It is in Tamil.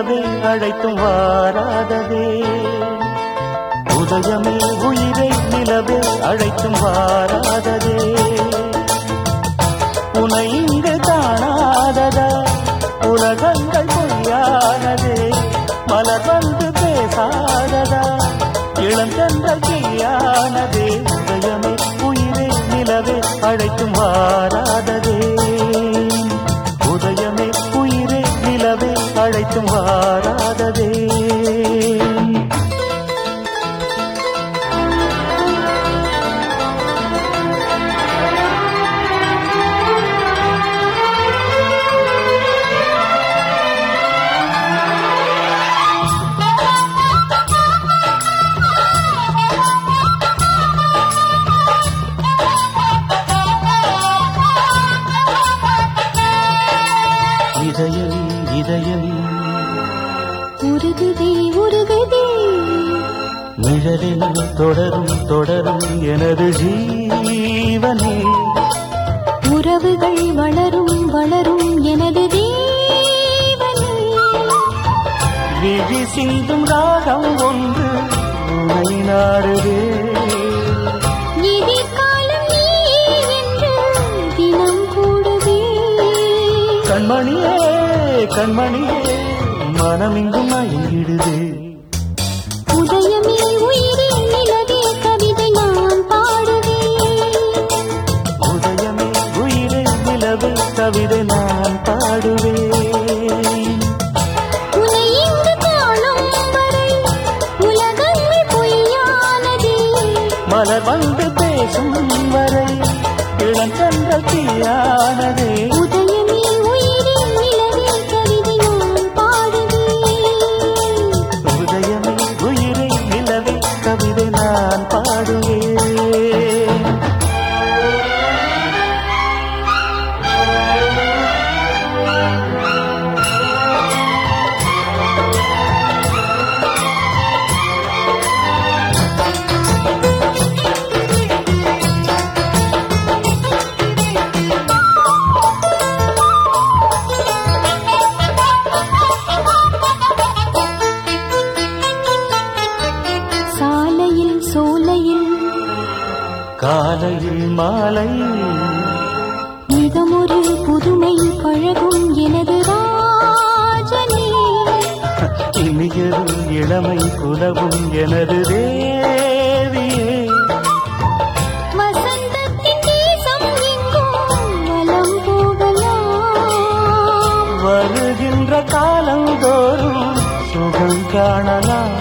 நிலவே அழைத்தும் வாராததே உதயமே உயிரை நிலவே அழைத்தும் வாராததே உனை இங்கு காணாததா உலகங்கள் பொய்யானதே மலர் வந்து பேசாததா இளந்தங்கள் தீயானதே உதயமே உயிரை நிலவே அழைத்தும் வாராததே உதயமே உயிரை நிலவே அழைத்தும் வாராததே இதயமே இதயமே உருகுதே உருகுதே நிழலில் தொடரும் தொடரும் எனது ஜீவனே உறவுகள் வளரும் வளரும் எனது தேவனே விழி சிந்தும் ராகம் ஒன்று உனை நாடுதே எதிர்காலம் நீ என்று தினம் கூடுதே கண்மணியே கண்மணியே மனமிங்கும் மயங்கிடுதே உதயமே உயிரே நிலவே கவிதை நான் பாடுவேன் உதயமே உயிரை நிலவே கவிதை நான் பாடுவேன் உன்னை இங்கு காணும் வரை உலகங்கள் பொய்யானதே மலர் வந்து பேசும் வரை இளங்கன்ற தீயானதே உதயமே உயிரே நிலவே கவிதை நான் பாடுவேன் உதயமே உயிரை நிலவே கவிதை நான் பாடுவேன் சாலையில் சோலையில் காலையில் மாலை மிகமொரு புதுமை பழகும் எனது ராஜனே இனியரும் இளமை புலவும் எனது தேவியே வசந்தத்தின் தேசம் எங்கும் வலம் போகலாம் வருகின்ற காலந்தோறும் சுகம் காணலாம்